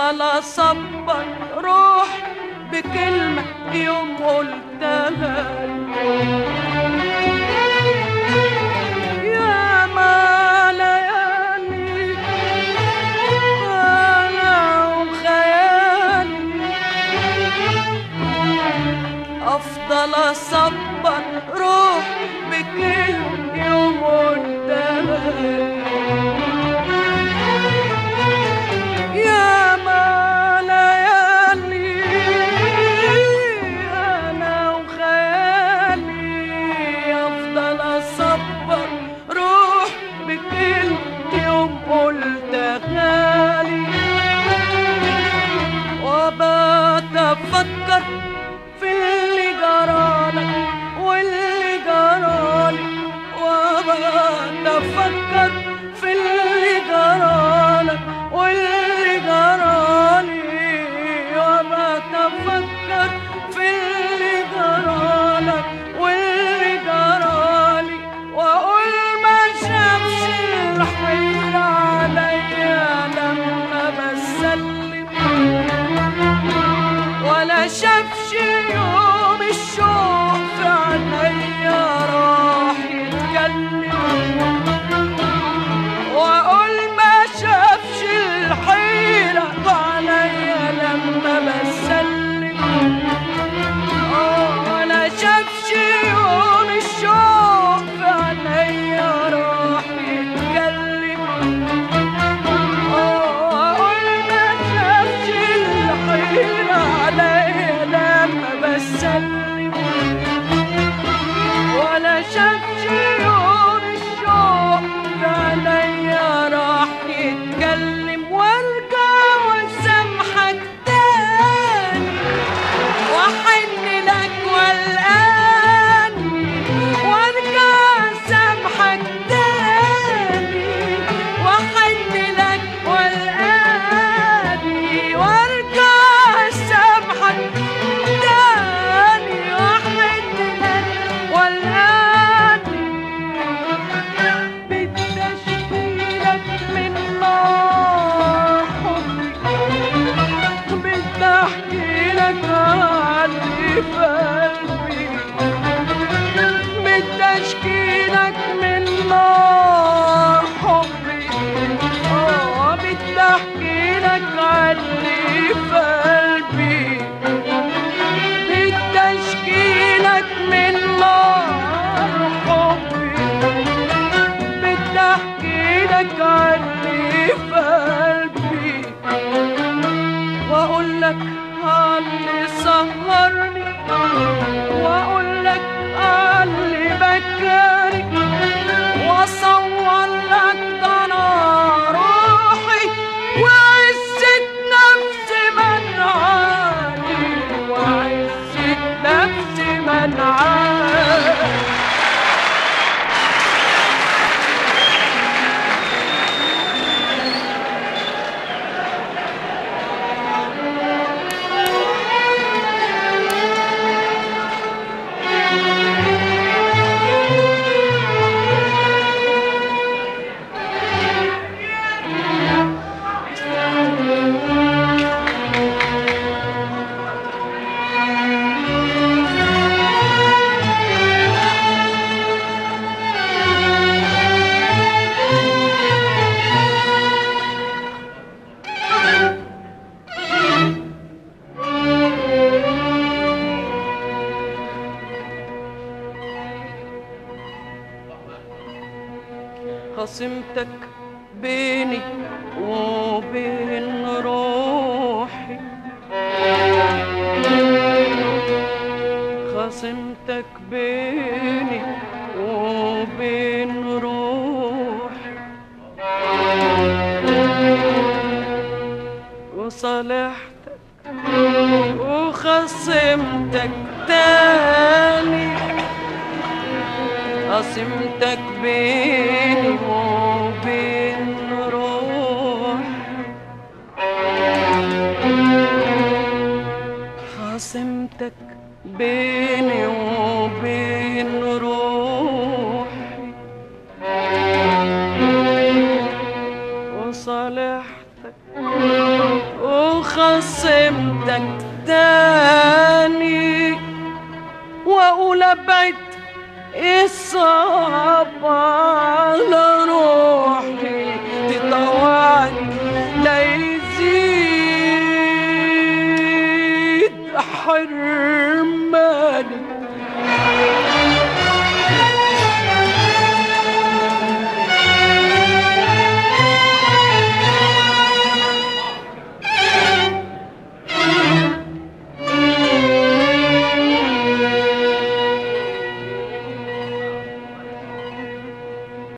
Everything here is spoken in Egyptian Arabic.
افضل اصبر روح بكلمة يوم قلتها يا ما ليالي انا وخيالي افضل اصبر روح بكلمة يوم قلتها يا ما ليالي انا وخيالي افضل اصبر روح بكل يوم قلت غالي وبات افكر في اللي جرالك واللي جرالي وبات افكر في اللي جرالك واللي جرالي وبات افكر في اللي جرالك واللي جرالي واقول ما شافش الحيرة عليا لما بسلم ولا شافش يوم الشوق في عينيا راح يتكلم واقول ما شافش الحيرة عليا لما بسلم آه، ولا شافش يوم الشوق في عينيا راح يتكلم أقول ما شافش الحيرة عليا لما بسلم ولا شافش يوم الشوق عليا راح يتكلم وارجع واسامحك تاني واحن لك والاني وارجع اسامحك تاني واحن لك والاني وارجع اسامحك تاني واحن لك والاني بتشكيلك من نار حبي بتحكي لك عني في قلبي بتشكيلك من نار حبي اه بتحكي لك عني في قلبي بتشكيلك من نار حبي بتحكي لك عني في قلبي واقول لك اللي سهرني واقول لك اللي بكاني واصور لك ده انا روحي وعزة نفسي منعاني وعزة نفسي منعاني خصمتك بيني وبين روحي خصمتك بيني وبين روحي وصالحتك وخصمتك تاني قسمتك بيني وبين روحي خصمتك بيني وبين روحي وصالحتك ابعد الصعب على روحي